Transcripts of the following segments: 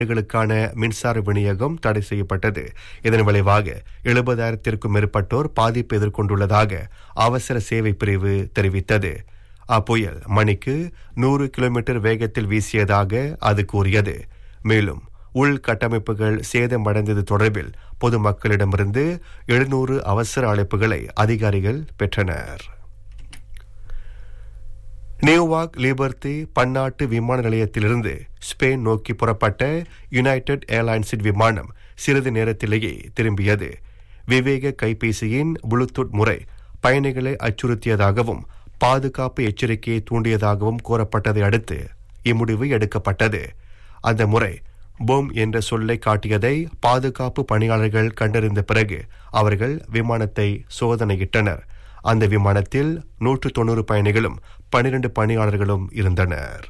களுக்கான மின்சார விநியோகம் தடை செய்யப்பட்டது இதன் விளைவாக எழுபதாயிரத்திற்கும் மேற்பட்டோர் பாதிப்பு எதிர்கொண்டுள்ளதாக அவசர சேவை பிரிவு தெரிவித்தது அப்புயல் மணிக்கு நூறு கிலோமீட்டர் வேகத்தில் வீசியதாக அது கூறியது மேலும் உள்கட்டமைப்புகள் சேதமடைந்தது தொடர்பில் பொதுமக்களிடமிருந்து எழுநூறு அவசர அழைப்புகளை அதிகாரிகள் பெற்றனர் நியூவாக் லிபர்த்தி பன்னாட்டு விமான நிலையத்திலிருந்து ஸ்பெயின் நோக்கி புறப்பட்ட யுனைடெட் ஏர்லைன்ஸின் விமானம் சிறிது நேரத்திலேயே திரும்பியது விவேக கைபேசியின் ப்ளூடூத் முறை பயணிகளை அச்சுறுத்தியதாகவும் பாதுகாப்பு எச்சரிக்கையை தூண்டியதாகவும் கூறப்பட்டதை அடுத்து இம்முடிவு எடுக்கப்பட்டது அந்த முறை பொம் என்ற சொல்லை காட்டியதை பாதுகாப்பு பணியாளர்கள் கண்டறிந்த பிறகு அவர்கள் விமானத்தை சோதனையிட்டனர் அந்த விமானத்தில் நூற்று தொண்ணூறு பயணிகளும் பனிரெண்டு பணியாளர்களும் இருந்தனர்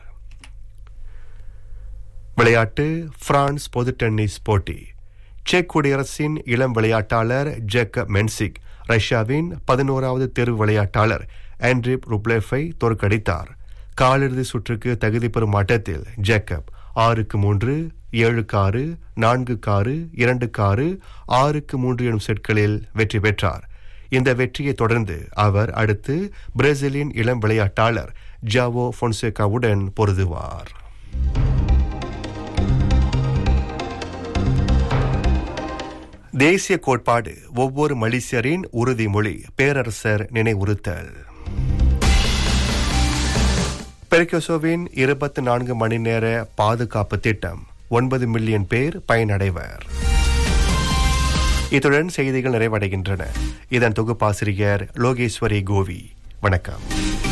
விளையாட்டு பிரான்ஸ் பொது டென்னிஸ் போட்டி செக் குடியரசின் இளம் விளையாட்டாளர் ஜெக் மென்சிக் ரஷ்யாவின் பதினோராவது தேர்வு விளையாட்டாளர் ஆண்ட்ரிப் ருப்லேஃபை தோற்கடித்தார் காலிறுதி சுற்றுக்கு தகுதி பெறும் ஆட்டத்தில் ஜேக்கப் ஆறுக்கு மூன்று ஏழுக்கு ஆறு நான்குக்கு ஆறு இரண்டுக்கு ஆறு ஆறுக்கு மூன்று எனும் செட்களில் வெற்றி பெற்றார் இந்த வெற்றியை தொடர்ந்து அவர் அடுத்து பிரேசிலின் இளம் விளையாட்டாளர் ஜாவோ பொன்சேகாவுடன் பொருதுவார் தேசிய கோட்பாடு ஒவ்வொரு மலேசியரின் உறுதிமொழி பேரரசர் நினைவுறுத்தல் பெரிகோசோவின் இருபத்தி நான்கு மணி நேர பாதுகாப்பு திட்டம் ஒன்பது மில்லியன் பேர் பயனடைவர் இத்துடன் செய்திகள் நிறைவடைகின்றன இதன் தொகுப்பாசிரியர் லோகேஸ்வரி கோவி வணக்கம்